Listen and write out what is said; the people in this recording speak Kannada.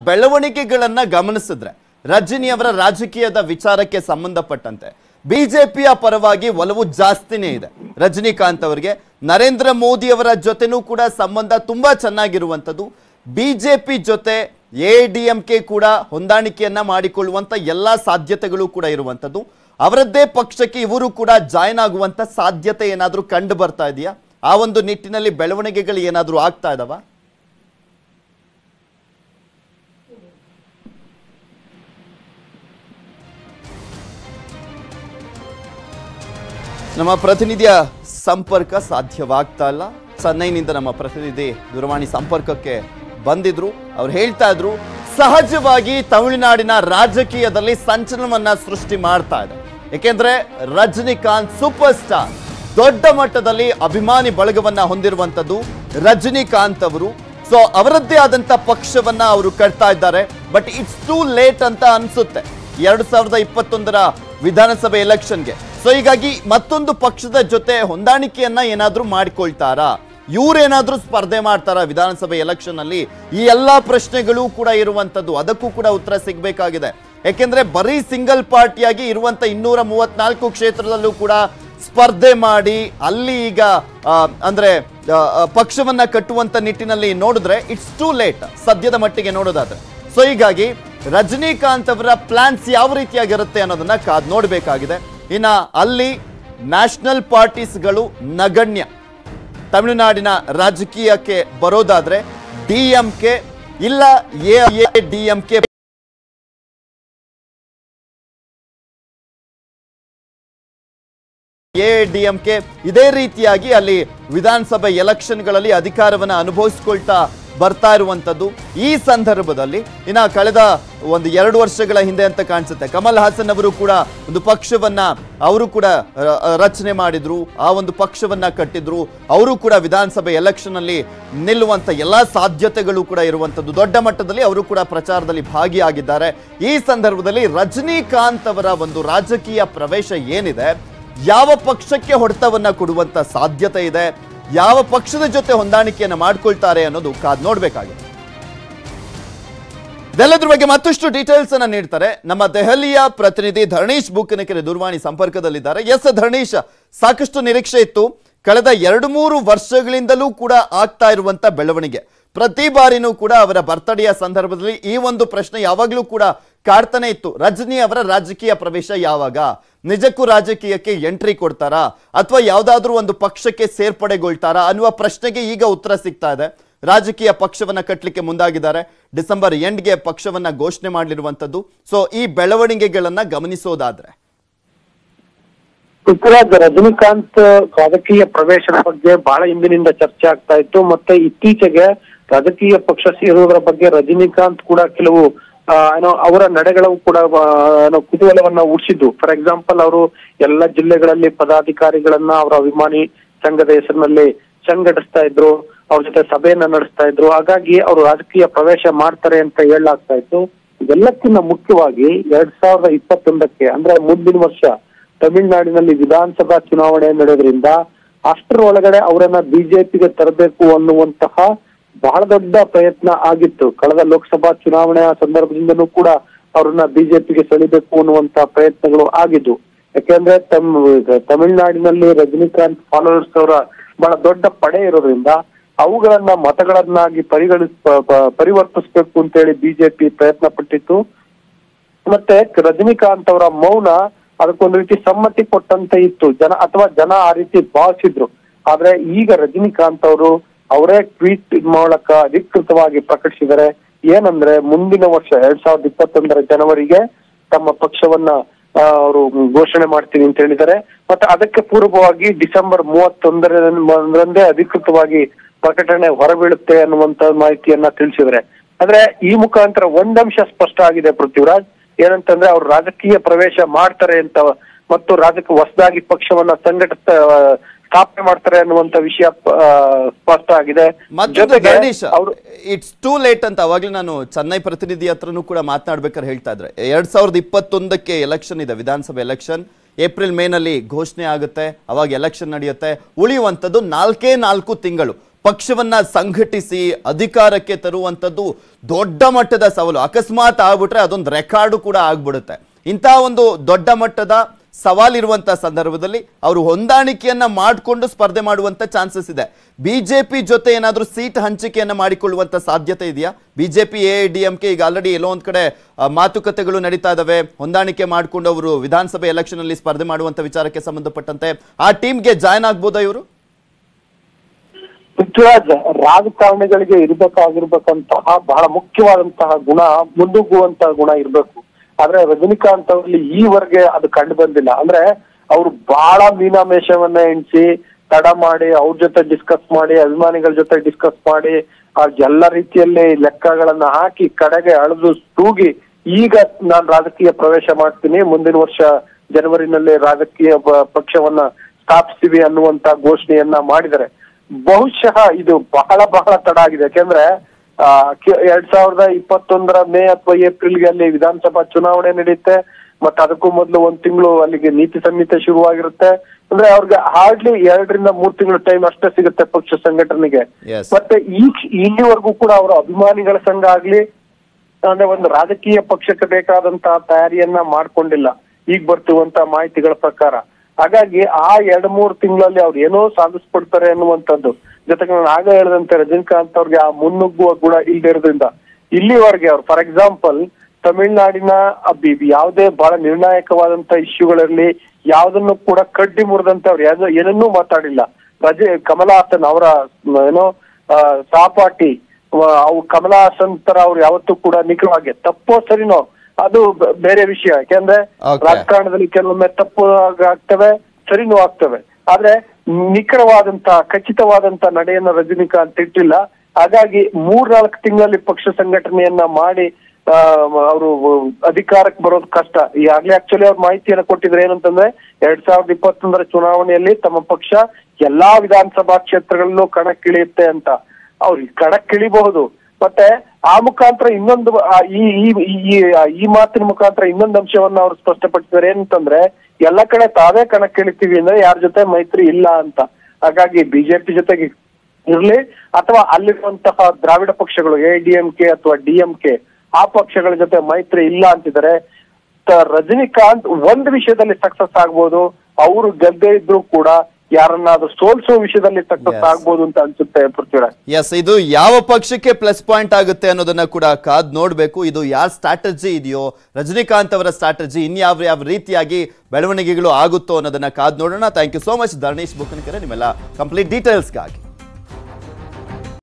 ಬೆಳವಣಿಗೆಗಳನ್ನ ಗಮನಿಸಿದ್ರೆ ರಜನಿ ಅವರ ರಾಜಕೀಯದ ವಿಚಾರಕ್ಕೆ ಸಂಬಂಧಪಟ್ಟಂತೆ ಬಿಜೆಪಿಯ ಪರವಾಗಿ ಒಲವು ಜಾಸ್ತಿನೇ ಇದೆ ರಜನಿಕಾಂತ್ ಅವರಿಗೆ ನರೇಂದ್ರ ಮೋದಿ ಅವರ ಜೊತೆನೂ ಕೂಡ ಸಂಬಂಧ ತುಂಬಾ ಚೆನ್ನಾಗಿರುವಂಥದ್ದು ಬಿಜೆಪಿ ಜೊತೆ ಎ ಡಿ ಎಂ ಕೆ ಕೂಡ ಹೊಂದಾಣಿಕೆಯನ್ನ ಮಾಡಿಕೊಳ್ಳುವಂತ ಎಲ್ಲಾ ಸಾಧ್ಯತೆಗಳು ಕೂಡ ಇರುವಂಥದ್ದು ಅವರದ್ದೇ ಪಕ್ಷಕ್ಕೆ ಇವರು ಕೂಡ ಜಾಯ್ನ್ ಆಗುವಂತ ಸಾಧ್ಯತೆ ಏನಾದರೂ ಕಂಡು ಬರ್ತಾ ಇದೆಯಾ ಆ ಒಂದು ನಿಟ್ಟಿನಲ್ಲಿ ಬೆಳವಣಿಗೆಗಳು ಏನಾದರೂ ಆಗ್ತಾ ಇದಾವ ನಮ್ಮ ಪ್ರತಿನಿಧಿಯ ಸಂಪರ್ಕ ಸಾಧ್ಯವಾಗ್ತಾ ಇಲ್ಲ ಚೆನ್ನೈನಿಂದ ನಮ್ಮ ಪ್ರತಿನಿಧಿ ದೂರವಾಣಿ ಸಂಪರ್ಕಕ್ಕೆ ಬಂದಿದ್ರು ಅವ್ರು ಹೇಳ್ತಾ ಇದ್ರು ಸಹಜವಾಗಿ ತಮಿಳುನಾಡಿನ ರಾಜಕೀಯದಲ್ಲಿ ಸಂಚಲನವನ್ನ ಸೃಷ್ಟಿ ಮಾಡ್ತಾ ಇದೆ ಯಾಕೆಂದ್ರೆ ರಜನಿಕಾಂತ್ ಸೂಪರ್ ಸ್ಟಾರ್ ದೊಡ್ಡ ಮಟ್ಟದಲ್ಲಿ ಅಭಿಮಾನಿ ಬಳಗವನ್ನ ಹೊಂದಿರುವಂತದ್ದು ರಜನಿಕಾಂತ್ ಅವರು ಸೊ ಅವರದ್ದೇ ಆದಂತ ಪಕ್ಷವನ್ನ ಅವರು ಕಟ್ತಾ ಇದ್ದಾರೆ ಬಟ್ ಇಟ್ಸ್ ಟೂ ಲೇಟ್ ಅಂತ ಅನ್ಸುತ್ತೆ ಎರಡ್ ಸಾವಿರದ ಇಪ್ಪತ್ತೊಂದರ ವಿಧಾನಸಭೆ ಎಲೆಕ್ಷನ್ಗೆ ಸೊ ಹೀಗಾಗಿ ಮತ್ತೊಂದು ಪಕ್ಷದ ಜೊತೆ ಹೊಂದಾಣಿಕೆಯನ್ನ ಏನಾದ್ರೂ ಮಾಡಿಕೊಳ್ತಾರಾ ಇವ್ರೇನಾದ್ರೂ ಸ್ಪರ್ಧೆ ಮಾಡ್ತಾರಾ ವಿಧಾನಸಭೆ ಎಲೆಕ್ಷನ್ ಅಲ್ಲಿ ಈ ಎಲ್ಲಾ ಪ್ರಶ್ನೆಗಳು ಕೂಡ ಇರುವಂತದ್ದು ಅದಕ್ಕೂ ಕೂಡ ಉತ್ತರ ಸಿಗ್ಬೇಕಾಗಿದೆ ಯಾಕೆಂದ್ರೆ ಬರೀ ಸಿಂಗಲ್ ಪಾರ್ಟಿಯಾಗಿ ಇರುವಂತ ಇನ್ನೂರ ಮೂವತ್ನಾಲ್ಕು ಕ್ಷೇತ್ರದಲ್ಲೂ ಕೂಡ ಸ್ಪರ್ಧೆ ಮಾಡಿ ಅಲ್ಲಿ ಈಗ ಆ, ಅಂದ್ರೆ ಆ, ಆ, ಪಕ್ಷವನ್ನ ಕಟ್ಟುವಂತ ನಿಟ್ಟಿನಲ್ಲಿ ನೋಡಿದ್ರೆ ಇಟ್ಸ್ ಟೂ ಲೇಟ್ ಸದ್ಯದ ಮಟ್ಟಿಗೆ ನೋಡೋದಾದ್ರೆ ಸೊ ಹೀಗಾಗಿ ರಜನಿಕಾಂತ್ ಅವರ ಪ್ಲಾನ್ಸ್ ಯಾವ ರೀತಿಯಾಗಿರುತ್ತೆ ಅನ್ನೋದನ್ನ ಕಾದ್ ನೋಡಬೇಕಾಗಿದೆ ಇನ್ನ ಅಲ್ಲಿ ನ್ಯಾಷನಲ್ ಪಾರ್ಟೀಸ್ಗಳು ನಗಣ್ಯ ತಮಿಳುನಾಡಿನ ರಾಜಕೀಯಕ್ಕೆ ಬರೋದಾದ್ರೆ ಡಿ ಎಂ ಕೆ ಇಲ್ಲ A D M K ADMK ಇದೇ ರೀತಿಯಾಗಿ ಅಲ್ಲಿ ವಿಧಾನಸಭೆ ಎಲೆಕ್ಷನ್ಗಳಲ್ಲಿ ಅಧಿಕಾರವನ್ನು ಅನುಭವಿಸ್ಕೊಳ್ತಾ ಬರ್ತಾ ಇರುವಂತದ್ದು ಈ ಸಂದರ್ಭದಲ್ಲಿ ಇನ್ನ ಕಳೆದ ಒಂದು ಎರಡು ವರ್ಷಗಳ ಹಿಂದೆ ಅಂತ ಕಾಣಿಸುತ್ತೆ ಕಮಲ್ ಹಾಸನ್ ಅವರು ಕೂಡ ಒಂದು ಪಕ್ಷವನ್ನ ಅವರು ಕೂಡ ರ- ರಚನೆ ಮಾಡಿದ್ರು ಆ ಒಂದು ಪಕ್ಷವನ್ನ ಕಟ್ಟಿದ್ರು ಅವರು ಕೂಡ ವಿಧಾನಸಭೆ ಎಲೆಕ್ಷನ್ ಅಲ್ಲಿ ನಿಲ್ಲುವಂತ ಎಲ್ಲಾ ಸಾಧ್ಯತೆಗಳು ಕೂಡ ಇರುವಂತದ್ದು ದೊಡ್ಡ ಮಟ್ಟದಲ್ಲಿ ಅವರು ಕೂಡ ಪ್ರಚಾರದಲ್ಲಿ ಭಾಗಿಯಾಗಿದ್ದಾರೆ ಈ ಸಂದರ್ಭದಲ್ಲಿ ರಜನಿಕಾಂತ್ ಅವರ ಒಂದು ರಾಜಕೀಯ ಪ್ರವೇಶ ಏನಿದೆ ಯಾವ ಪಕ್ಷಕ್ಕೆ ಹೊಡೆತವನ್ನ ಕೊಡುವಂತ ಸಾಧ್ಯತೆ ಇದೆ ಯಾವ ಪಕ್ಷದ ಜೊತೆ ಹೊಂದಾಣಿಕೆಯನ್ನ ಮಾಡ್ಕೊಳ್ತಾರೆ ಅನ್ನೋದು ಕಾದ್ ನೋಡ್ಬೇಕಾಗಿದೆ ಇದೆಲ್ಲದ್ರ ಬಗ್ಗೆ ಮತ್ತಷ್ಟು ಡೀಟೇಲ್ಸ್ ಅನ್ನ ನೀಡ್ತಾರೆ ನಮ್ಮ ದೆಹಲಿಯ ಪ್ರತಿನಿಧಿ ಧರಣೀಶ್ ಬುಕ್ಕನಕೆರೆ ದೂರವಾಣಿ ಸಂಪರ್ಕದಲ್ಲಿದ್ದಾರೆ ಎಸ್ ಧರಣೀಶ್ ಸಾಕಷ್ಟು ನಿರೀಕ್ಷೆ ಇತ್ತು ಕಳೆದ ಎರಡು ಮೂರು ವರ್ಷಗಳಿಂದಲೂ ಕೂಡ ಆಗ್ತಾ ಇರುವಂತ ಬೆಳವಣಿಗೆ ಪ್ರತಿ ಬಾರಿನೂ ಕೂಡ ಅವರ ಬರ್ತಡೆಯ ಸಂದರ್ಭದಲ್ಲಿ ಈ ಒಂದು ಪ್ರಶ್ನೆ ಯಾವಾಗಲೂ ಕೂಡ ಕಾಡ್ತಾನೆ ಇತ್ತು ರಜನಿ ಅವರ ರಾಜಕೀಯ ಪ್ರವೇಶ ಯಾವಾಗ ನಿಜಕ್ಕೂ ರಾಜಕೀಯಕ್ಕೆ ಎಂಟ್ರಿ ಕೊಡ್ತಾರಾ ಅಥವಾ ಯಾವ್ದಾದ್ರೂ ಒಂದು ಪಕ್ಷಕ್ಕೆ ಸೇರ್ಪಡೆಗೊಳ್ತಾರಾ ಅನ್ನುವ ಪ್ರಶ್ನೆಗೆ ಈಗ ಉತ್ತರ ಸಿಗ್ತಾ ಇದೆ ರಾಜಕೀಯ ಪಕ್ಷವನ್ನ ಕಟ್ಟಲಿಕ್ಕೆ ಮುಂದಾಗಿದ್ದಾರೆ ಡಿಸೆಂಬರ್ ಎಂಡ್ಗೆ ಪಕ್ಷವನ್ನ ಘೋಷಣೆ ಮಾಡಲಿರುವಂತದ್ದು ಸೊ ಈ ಬೆಳವಣಿಗೆಗಳನ್ನ ಗಮನಿಸೋದಾದ್ರೆ ಪೃಥ್ವಿರಾಜ್ ರಜನಿಕಾಂತ್ ರಾಜಕೀಯ ಪ್ರವೇಶದ ಬಗ್ಗೆ ಬಹಳ ಹಿಂದಿನಿಂದ ಚರ್ಚೆ ಆಗ್ತಾ ಇತ್ತು ಮತ್ತೆ ಇತ್ತೀಚೆಗೆ ರಾಜಕೀಯ ಪಕ್ಷ ಸೇರುವುದರ ಬಗ್ಗೆ ರಜನಿಕಾಂತ್ ಕೂಡ ಕೆಲವು ಆ, ಏನೋ ಅವರ ನಡೆಗಳು ಕೂಡ ಆ, ಏನೋ ಕುತೂಹಲವನ್ನ ಹುಟ್ಟಿಸಿದ್ದು ಫಾರ್ ಎಕ್ಸಾಂಪಲ್ ಅವರು ಎಲ್ಲ ಜಿಲ್ಲೆಗಳಲ್ಲಿ ಪದಾಧಿಕಾರಿಗಳನ್ನ ಅವರ ಅಭಿಮಾನಿ ಸಂಘದ ಹೆಸರಿನಲ್ಲಿ ಸಂಘಟಿಸ್ತಾ ಇದ್ರು ಅವ್ರ ಜೊತೆ ಸಭೆಯನ್ನ ನಡೆಸ್ತಾ ಇದ್ರು ಹಾಗಾಗಿ ಅವರು ರಾಜಕೀಯ ಪ್ರವೇಶ ಮಾಡ್ತಾರೆ ಅಂತ ಹೇಳಲಾಗ್ತಾ ಇತ್ತು ಇದೆಲ್ಲಕ್ಕಿಂತ ಮುಖ್ಯವಾಗಿ ಎರಡ್ ಸಾವಿರದ ಇಪ್ಪತ್ತೊಂದಕ್ಕೆ ಅಂದ್ರೆ ಮುಂದಿನ ವರ್ಷ ತಮಿಳುನಾಡಿನಲ್ಲಿ ವಿಧಾನಸಭಾ ಚುನಾವಣೆ ನಡೆಯೋದ್ರಿಂದ ಅಷ್ಟರೊಳಗಡೆ ಅವರನ್ನ ಬಿಜೆಪಿಗೆ ತರಬೇಕು ಅನ್ನುವಂತಹ ಬಹಳ ದೊಡ್ಡ ಪ್ರಯತ್ನ ಆಗಿತ್ತು ಕಳೆದ ಲೋಕಸಭಾ ಚುನಾವಣೆಯ ಸಂದರ್ಭದಿಂದಲೂ ಕೂಡ ಅವ್ರನ್ನ ಬಿಜೆಪಿಗೆ ಸೆಳಿಬೇಕು ಅನ್ನುವಂತ ಪ್ರಯತ್ನಗಳು ಆಗಿದ್ದು ಯಾಕೆಂದ್ರೆ ತಮ್ಮ ತಮಿಳುನಾಡಿನಲ್ಲಿ ರಜನಿಕಾಂತ್ ಫಾಲೋವರ್ಸ್ ಅವರ ಬಹಳ ದೊಡ್ಡ ಪಡೆ ಇರೋದ್ರಿಂದ ಅವುಗಳನ್ನ ಮತಗಳನ್ನಾಗಿ ಪರಿಗಣಿಸ್ ಪ- ಪ- ಪರಿವರ್ತಿಸ್ಬೇಕು ಅಂತೇಳಿ ಬಿಜೆಪಿ ಪ್ರಯತ್ನ ಪಟ್ಟಿತ್ತು ಮತ್ತೆ ರಜನಿಕಾಂತ್ ಅವರ ಮೌನ ಅದಕ್ಕೊಂದು ರೀತಿ ಸಮ್ಮತಿ ಕೊಟ್ಟಂತೆ ಇತ್ತು ಜನ ಅಥವಾ ಜನ ಆ ರೀತಿ ಭಾವಿಸಿದ್ರು ಆದ್ರೆ ಈಗ ರಜನಿಕಾಂತ್ ಅವರು ಅವರೇ ಟ್ವೀಟ್ ಮೂಲಕ ಅಧಿಕೃತವಾಗಿ ಪ್ರಕಟಿಸಿದರೆ ಏನಂದ್ರೆ ಮುಂದಿನ ವರ್ಷ ಎರಡ್ ಸಾವಿರದ ಇಪ್ಪತ್ತೊಂದರ ಜನವರಿಗೆ ತಮ್ಮ ಪಕ್ಷವನ್ನ ಆ, ಅವರು ಘೋಷಣೆ ಮಾಡ್ತೀನಿ ಅಂತ ಹೇಳಿದ್ದಾರೆ ಮತ್ತೆ ಅದಕ್ಕೆ ಪೂರ್ವವಾಗಿ ಡಿಸೆಂಬರ್ ಮೂವತ್ತೊಂದರಂದೇ ಅಧಿಕೃತವಾಗಿ ಪ್ರಕಟಣೆ ಹೊರಬೀಳುತ್ತೆ ಅನ್ನುವಂತ ಮಾಹಿತಿಯನ್ನ ತಿಳಿಸಿದ್ದಾರೆ ಆದ್ರೆ ಈ ಮುಖಾಂತರ ಒಂದಂಶ ಸ್ಪಷ್ಟ ಆಗಿದೆ ಪೃಥ್ವಿರಾಜ್ ಏನಂತಂದ್ರೆ ಅವ್ರು ರಾಜಕೀಯ ಪ್ರವೇಶ ಮಾಡ್ತಾರೆ ಅಂತ ಮತ್ತು ರಾಜಕೀಯ ಹೊಸದಾಗಿ ಪಕ್ಷವನ್ನ ಸಂಘಟಿಸ ಸ್ಥಾಪನೆ ಮಾಡ್ತಾರೆ ಅನ್ನುವಂತ ವಿಷಯ ಆ, ಸ್ಪಷ್ಟ ಆಗಿದೆ ಮತ್ತೊಂದು ಜೊತೆಗೆ ಗಣೇಶ್ ಅವರು ಇಟ್ಸ್ ಟೂ ಲೇಟ್ ಅಂತ ಅವಾಗಲೇ ನಾನು ಚೆನ್ನೈ ಪ್ರತಿನಿಧಿ ಹತ್ರನೂ ಕೂಡ ಮಾತನಾಡ್ಬೇಕಾದ್ರೆ ಹೇಳ್ತಾ ಇದ್ರೆ ಎರಡ್ ಸಾವಿರದ ಇಪ್ಪತ್ತೊಂದಕ್ಕೆ ಎಲೆಕ್ಷನ್ ಇದೆ ವಿಧಾನಸಭೆ ಎಲೆಕ್ಷನ್ ಏಪ್ರಿಲ್ ಮೇನಲ್ಲಿ ಘೋಷಣೆ ಆಗುತ್ತೆ ಅವಾಗ ಎಲೆಕ್ಷನ್ ನಡೆಯುತ್ತೆ ಉಳಿಯುವಂಥದ್ದು ನಾಲ್ಕೇ ನಾಲ್ಕು ತಿಂಗಳು ಪಕ್ಷವನ್ನ ಸಂಘಟಿಸಿ ಅಧಿಕಾರಕ್ಕೆ ತರುವಂಥದ್ದು ದೊಡ್ಡ ಮಟ್ಟದ ಸವಾಲು ಅಕಸ್ಮಾತ್ ಆಗ್ಬಿಟ್ರೆ ಅದೊಂದು ರೆಕಾರ್ಡು ಕೂಡ ಆಗ್ಬಿಡುತ್ತೆ ಇಂತಹ ಒಂದು ದೊಡ್ಡ ಮಟ್ಟದ ಸವಾಲಿರುವಂಥ ಸಂದರ್ಭದಲ್ಲಿ ಅವರು ಹೊಂದಾಣಿಕೆಯನ್ನ ಮಾಡಿಕೊಂಡು ಸ್ಪರ್ಧೆ ಮಾಡುವಂಥ ಚಾನ್ಸಸ್ ಇದೆ ಬಿಜೆಪಿ ಜೊತೆ ಏನಾದರೂ ಸೀಟ್ ಹಂಚಿಕೆಯನ್ನ ಮಾಡಿಕೊಳ್ಳುವಂಥ ಸಾಧ್ಯತೆ ಇದೆಯಾ BJP A D M K ಈಗ ಆಲ್ರೆಡಿ ಎಲ್ಲೋ ಒಂದ್ ಕಡೆ ಆ, ಮಾತುಕತೆಗಳು ನಡೀತಾ ಇದಾವೆ ಹೊಂದಾಣಿಕೆ ಮಾಡಿಕೊಂಡು ಅವರು ವಿಧಾನಸಭೆ ಎಲೆಕ್ಷನ್ ಅಲ್ಲಿ ಸ್ಪರ್ಧೆ ಮಾಡುವಂಥ ವಿಚಾರಕ್ಕೆ ಸಂಬಂಧಪಟ್ಟಂತೆ ಆ ಟೀಮ್ಗೆ ಜಾಯ್ನ್ ಆಗ್ಬೋದಾ ಇವರು ಪೃಥ್ವಿರಾಜ್ ರಾಜಕಾರಣಿಗಳಿಗೆ ಇರ್ಬೇಕಾಗಿರ್ಬೇಕಂತಹ ಬಹಳ ಮುಖ್ಯವಾದಂತಹ ಗುಣ ಮುನ್ನುಗ್ಗುವಂತಹ ಗುಣ ಇರ್ಬೇಕು ಆದ್ರೆ ರಜನಿಕಾಂತ್ ಅವರಲ್ಲಿ ಈವರೆಗೆ ಅದು ಕಂಡು ಬಂದಿಲ್ಲ ಅಂದ್ರೆ ಅವ್ರು ಬಹಳ ಮೀನಾಮೇಷವನ್ನ ಎಣಿಸಿ ತಡ ಮಾಡಿ ಅವ್ರ ಜೊತೆ ಡಿಸ್ಕಸ್ ಮಾಡಿ ಅಭಿಮಾನಿಗಳ ಜೊತೆ ಡಿಸ್ಕಸ್ ಮಾಡಿ ಆ ಎಲ್ಲ ರೀತಿಯಲ್ಲಿ ಲೆಕ್ಕಗಳನ್ನ ಹಾಕಿ ಕಡೆಗೆ ಅಳೆದು ತೂಗಿ ಈಗ ನಾನು ರಾಜಕೀಯ ಪ್ರವೇಶ ಮಾಡ್ತೀನಿ ಮುಂದಿನ ವರ್ಷ ಜನವರಿನಲ್ಲಿ ರಾಜಕೀಯ ಪ- ಪಕ್ಷವನ್ನ ಸ್ಥಾಪಿಸ್ತೀವಿ ಅನ್ನುವಂತ ಘೋಷಣೆಯನ್ನ ಮಾಡಿದರೆ ಬಹುಶಃ ಇದು ಬಹಳ ಬಹಳ ತಡ ಆಗಿದೆ ಯಾಕೆಂದ್ರೆ ಆ, ಕೆ- ಎರಡ್ ಸಾವಿರದ ಇಪ್ಪತ್ತೊಂದರ ಮೇ ಅಥವಾ ಏಪ್ರಿಲ್ಗೆ ಅಲ್ಲಿ ವಿಧಾನಸಭಾ ಚುನಾವಣೆ ನಡೆಯುತ್ತೆ ಮತ್ತೆ ಅದಕ್ಕೂ ಮೊದಲು ಒಂದ್ ತಿಂಗಳು ಅಲ್ಲಿಗೆ ನೀತಿ ಸಂಹಿತೆ ಶುರುವಾಗಿರುತ್ತೆ ಅಂದ್ರೆ ಅವ್ರಿಗೆ ಹಾರ್ಡ್ಲಿ ಎರಡರಿಂದ ಮೂರ್ ತಿಂಗಳು ಟೈಮ್ ಅಷ್ಟೇ ಸಿಗುತ್ತೆ ಪಕ್ಷ ಸಂಘಟನೆಗೆ Yes. ಮತ್ತೆ ಈ ಇಲ್ಲಿವರೆಗೂ ಕೂಡ ಅವರ ಅಭಿಮಾನಿಗಳ ಸಂಘ ಆಗ್ಲಿ ಅಂದ್ರೆ ಒಂದು ರಾಜಕೀಯ ಪಕ್ಷಕ್ಕೆ ಬೇಕಾದಂತಹ ತಯಾರಿಯನ್ನ ಮಾಡ್ಕೊಂಡಿಲ್ಲ ಈಗ ಬರ್ತಿರುವಂತ ಮಾಹಿತಿಗಳ ಪ್ರಕಾರ ಹಾಗಾಗಿ ಆ ಎರಡ್ ಮೂರು ತಿಂಗಳಲ್ಲಿ ಅವ್ರು ಏನೋ ಸಾಧಿಸ್ಕೊಡ್ತಾರೆ ಅನ್ನುವಂಥದ್ದು ಜೊತೆಗೆ ನಾನು ಆಗ ಹೇಳಿದಂತೆ ರಜನಿಕಾಂತ್ ಅವ್ರಿಗೆ ಆ ಮುನ್ನುಗ್ಗುವ ಗುಣ ಇಲ್ದೇ ಇರೋದ್ರಿಂದ ಇಲ್ಲಿವರೆಗೆ ಅವ್ರು ಫಾರ್ ಎಕ್ಸಾಂಪಲ್ ತಮಿಳ್ನಾಡಿನ ಆ ಬಿ- ಬಿ- ಯಾವುದೇ ಬಹಳ ನಿರ್ಣಾಯಕವಾದಂತ ಇಶ್ಯೂಗಳಲ್ಲಿ ಯಾವ್ದನ್ನು ಕೂಡ ಕಡ್ಡಿ ಮುರಿದಂತೆ ಅವ್ರು ಯಾವ್ದೋ ಏನನ್ನೂ ಮಾತಾಡಿಲ್ಲ ರಜೆ ಕಮಲಹಾಸನ್ ಅವರ ಏನೋ ಆ, ಸಹಪಾಠಿ ವ- ಅವು ಕಮಲಹಾಸನ್ ತರ ಅವ್ರು ಯಾವತ್ತೂ ಕೂಡ ನಿಖರವಾಗಿ ತಪ್ಪೋ ಸರಿನೋ ಅದು ಬ- ಬೇರೆ ವಿಷಯ ಯಾಕೆಂದ್ರೆ Okay. ರಾಜಕಾರಣದಲ್ಲಿ ಕೆಲವೊಮ್ಮೆ ತಪ್ಪು ಆಗ- ಆಗ್ತವೆ ಸರಿನೂ ಆಗ್ತವೆ ಆದ್ರೆ ನಿಖರವಾದಂತ ಖಚಿತವಾದಂತ ನಡೆಯನ್ನ ರಜನಿಕಾಂತ್ ಇಟ್ಟಿಲ್ಲ ಹಾಗಾಗಿ ಮೂರ್ನಾಲ್ಕು ತಿಂಗಳಲ್ಲಿ ಪಕ್ಷ ಸಂಘಟನೆಯನ್ನ ಮಾಡಿ ಅವರು ಅಧಿಕಾರಕ್ಕೆ ಬರೋದು ಕಷ್ಟ ಈಗಾಗ್ಲೇ ಆಕ್ಚುಲಿ ಅವ್ರ ಮಾಹಿತಿಯನ್ನ ಕೊಟ್ಟಿದ್ರೆ ಏನಂತಂದ್ರೆ ಎರಡ್ ಸಾವಿರದ ಇಪ್ಪತ್ತೊಂದರ ಚುನಾವಣೆಯಲ್ಲಿ ತಮ್ಮ ಪಕ್ಷ ಎಲ್ಲಾ ವಿಧಾನಸಭಾ ಕ್ಷೇತ್ರಗಳಲ್ಲೂ ಕಣಕ್ಕಿಳಿಯುತ್ತೆ ಅಂತ ಅವ್ರು ಕಣಕ್ಕಿಳಿಬಹುದು ಮತ್ತೆ ಆ ಮುಖಾಂತರ ಇನ್ನೊಂದು ಆ, ಈ ಈ ಈ ಈ ಮಾತಿನ ಮುಖಾಂತರ ಇನ್ನೊಂದು ಅಂಶವನ್ನ ಅವ್ರು ಸ್ಪಷ್ಟಪಡಿಸಿದ್ದಾರೆ ಏನಂತಂದ್ರೆ ಎಲ್ಲ ಕಡೆ ತಾವೇ ಕಣಕ್ಕಿಳಿತೀವಿ ಅಂದ್ರೆ ಯಾರ ಜೊತೆ ಮೈತ್ರಿ ಇಲ್ಲ ಅಂತ ಹಾಗಾಗಿ ಬಿಜೆಪಿ ಜೊತೆಗೆ ಇರ್ಲಿ ಅಥವಾ ಅಲ್ಲಿರುವಂತಹ ದ್ರಾವಿಡ ಪಕ್ಷಗಳು ಎ ಡಿ ಎಂ ಕೆ ಅಥವಾ ಡಿ ಎಂ ಕೆ ಆ ಪಕ್ಷಗಳ ಜೊತೆ ಮೈತ್ರಿ ಇಲ್ಲ ಅಂತಿದ್ದಾರೆ ತ- ರಜನಿಕಾಂತ್ ಒಂದ್ ವಿಷಯದಲ್ಲಿ ಸಕ್ಸಸ್ ಆಗ್ಬೋದು ಅವರು ಗೆದ್ದೇ ಇದ್ರು ಕೂಡ ಯಾರನ್ನಾದ್ರೂ ಸೋಲ್ಸೋ ವಿಷಯದಲ್ಲಿ ಸಕ್ಸಸ್ Yes. ಆಗ್ಬೋದು ಅಂತ ಅನ್ಸುತ್ತೆ ಪೃಥ್ವಿರಾಜ್ ಎಸ್ ಇದು ಯಾವ ಪಕ್ಷಕ್ಕೆ ಪ್ಲಸ್ ಪಾಯಿಂಟ್ ಆಗುತ್ತೆ ಅನ್ನೋದನ್ನ ಕೂಡ ಕಾದ್ ನೋಡಬೇಕು ಇದು ಯಾರ ಸ್ಟ್ರಾಟಜಿ ಇದೆಯೋ ರಜನಿಕಾಂತ್ ಅವರ ಸ್ಟ್ರಾಟಜಿ ಇನ್ಯಾವ ಯಾವ ರೀತಿಯಾಗಿ ಬೆಳವಣಿಗೆಗಳು ಆಗುತ್ತೋ ಅನ್ನೋದನ್ನ ಕಾದ್ ನೋಡೋಣ thank you so much Dharnesh Bukkanakere ನಿಮ್ಮೆಲ್ಲ ಕಂಪ್ಲೀಟ್ ಡೀಟೇಲ್ಸ್ಗಾಗಿ